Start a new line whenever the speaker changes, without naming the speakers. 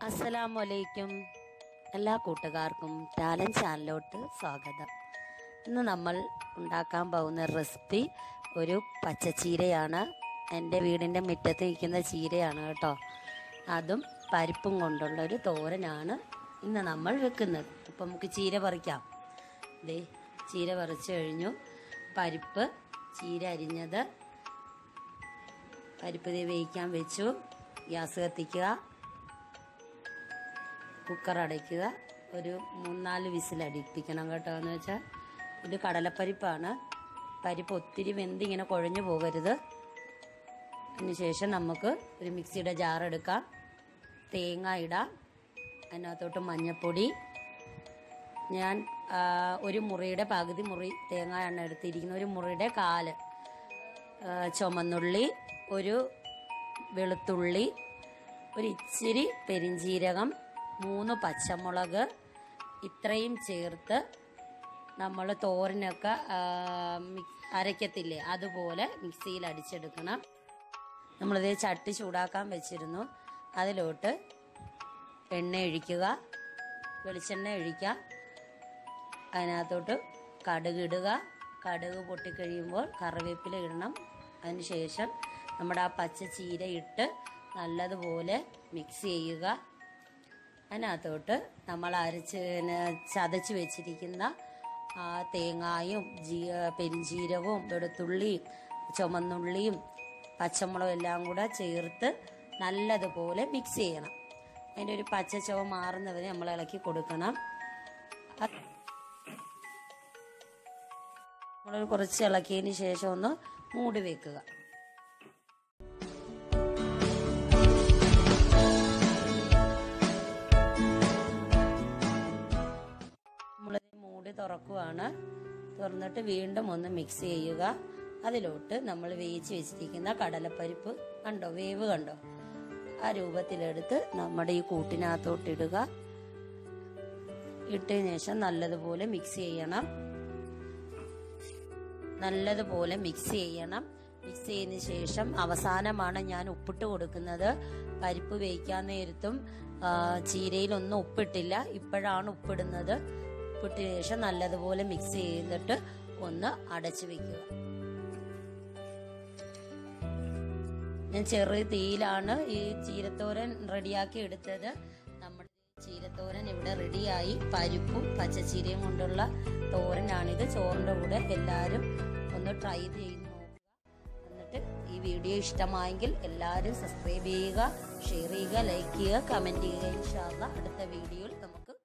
അസ്സലാമു അലൈക്കും എല്ലാ കൂട്ടുകാർക്കും ടാലൻറ്റ് ചാനലിലോട്ട് സ്വാഗതം ഇന്ന് നമ്മൾ ഉണ്ടാക്കാൻ പോകുന്ന റെസിപ്പി ഒരു പച്ചച്ചീരയാണ് എൻ്റെ വീടിൻ്റെ മുറ്റത്ത് നിൽക്കുന്ന ചീരയാണ് കേട്ടോ അതും പരിപ്പും കൊണ്ടുള്ള ഒരു തോരനാണ് ഇന്ന് നമ്മൾ വെക്കുന്നത് അപ്പം നമുക്ക് ചീര പറിക്കാം ദേ ചീര പറിച്ചു കഴിഞ്ഞു പരിപ്പ് ചീര അരിഞ്ഞത് പരിപ്പ് ദേ വേവിക്കാൻ വെച്ചു ഗ്യാസ് കത്തിക്കുക കുക്കർ അടയ്ക്കുക ഒരു മൂന്നാല് വിസിൽ അടിപ്പിക്കണം കേട്ടോ എന്ന് വെച്ചാൽ ഇത് കടലപ്പരിപ്പാണ് പരിപ്പ് ഒത്തിരി വെന്ത് ഇങ്ങനെ കുഴഞ്ഞു പോകരുത് അതിനുശേഷം നമുക്ക് ഒരു മിക്സിയുടെ ജാർ എടുക്കാം തേങ്ങ ഇടാം അതിനകത്തോട്ട് മഞ്ഞൾപ്പൊടി ഞാൻ ആ, ഒരു മുറിയുടെ പകുതി മുറി തേങ്ങയാണ് എടുത്തിരിക്കുന്നത് ഒരു മുറിയുടെ കാല് ആ, ചുമന്നുള്ളി ഒരു വെളുത്തുള്ളി ഒരു ഇച്ചിരി പെരിഞ്ചീരകം മൂന്ന് പച്ചമുളക് ഇത്രയും ചേർത്ത് നമ്മൾ തോരനൊക്കെ ആ, മിക്സ് അരയ്ക്കത്തില്ലേ അതുപോലെ മിക്സിയിൽ അടിച്ചെടുക്കണം നമ്മളിത് ചട്ടി ചൂടാക്കാൻ വെച്ചിരുന്നു അതിലോട്ട് എണ്ണ ഒഴിക്കുക വെളിച്ചെണ്ണ ഒഴിക്കുക അതിനകത്തോട്ട് കടുക് ഇടുക കടുക് പൊട്ടിക്കഴിയുമ്പോൾ കറിവേപ്പില ഇടണം അതിനുശേഷം നമ്മുടെ ആ പച്ച ചീര ഇട്ട് നല്ലതുപോലെ മിക്സ് ചെയ്യുക അതിനകത്തോട്ട് നമ്മൾ അരച്ച് പിന്നെ ചതച്ച് വെച്ചിരിക്കുന്ന ആ തേങ്ങായും ജീ പെരിഞ്ചീരകവും വെളുത്തുള്ളിയും ചുമന്നുള്ളിയും പച്ചമുളകും എല്ലാം കൂടെ ചേർത്ത് നല്ലതുപോലെ മിക്സ് ചെയ്യണം അതിൻ്റെ ഒരു പച്ച ചുവ മാറുന്നവരെ നമ്മൾ ഇളക്കി കൊടുക്കണം അത് നമ്മൾ കുറച്ച് ഇളക്കിയതിന് ശേഷം ഒന്ന് മൂടി വെക്കുക നമ്മളിത് മൂടി തുറക്കുവാണ് തുറന്നിട്ട് വീണ്ടും ഒന്ന് മിക്സ് ചെയ്യുക അതിലോട്ട് നമ്മൾ വേവിച്ച് വെച്ചിരിക്കുന്ന കടലപ്പരിപ്പ് കണ്ടോ വേവ് കണ്ടോ ആ രൂപത്തിലെടുത്ത് നമ്മുടെ ഈ കൂട്ടിനകത്തോട്ട് ഇടുക ഇട്ടതിന് ശേഷം നല്ലതുപോലെ മിക്സ് ചെയ്യണം നല്ലതുപോലെ മിക്സ് ചെയ്യണം മിക്സ് ചെയ്തതിന് ശേഷം അവസാനമാണ് ഞാൻ ഉപ്പിട്ട് കൊടുക്കുന്നത് പരിപ്പ് വേവിക്കാൻ നേരത്തും ആ, ചീരയിലൊന്നും ഉപ്പിട്ടില്ല ഇപ്പോഴാണ് ഉപ്പിടുന്നത് ഉപ്പിട്ടതിന് ശേഷം നല്ലതുപോലെ മിക്സ് ചെയ്തിട്ട് ഒന്ന് അടച്ചു വെക്കുക ഞാൻ ചെറിയ തീയിലാണ് ഈ ചീരത്തോരൻ റെഡിയാക്കി എടുത്തത് നമ്മുടെ ചീരത്തോരൻ ഇവിടെ റെഡിയായി പരിപ്പും പച്ചച്ചീരയും കൊണ്ടുള്ള തോരനാണിത് ചോറിൻ്റെ കൂടെ എല്ലാവരും ഒന്ന് ട്രൈ ചെയ്ത് നോക്കുക എന്നിട്ട് ഈ വീഡിയോ ഇഷ്ടമായെങ്കിൽ എല്ലാവരും സബ്സ്ക്രൈബ് ചെയ്യുക ഷെയർ ചെയ്യുക ലൈക്ക് ചെയ്യുക കമൻറ്റ് ചെയ്യുക ഇൻഷാല്ല അടുത്ത വീഡിയോയിൽ നമുക്ക്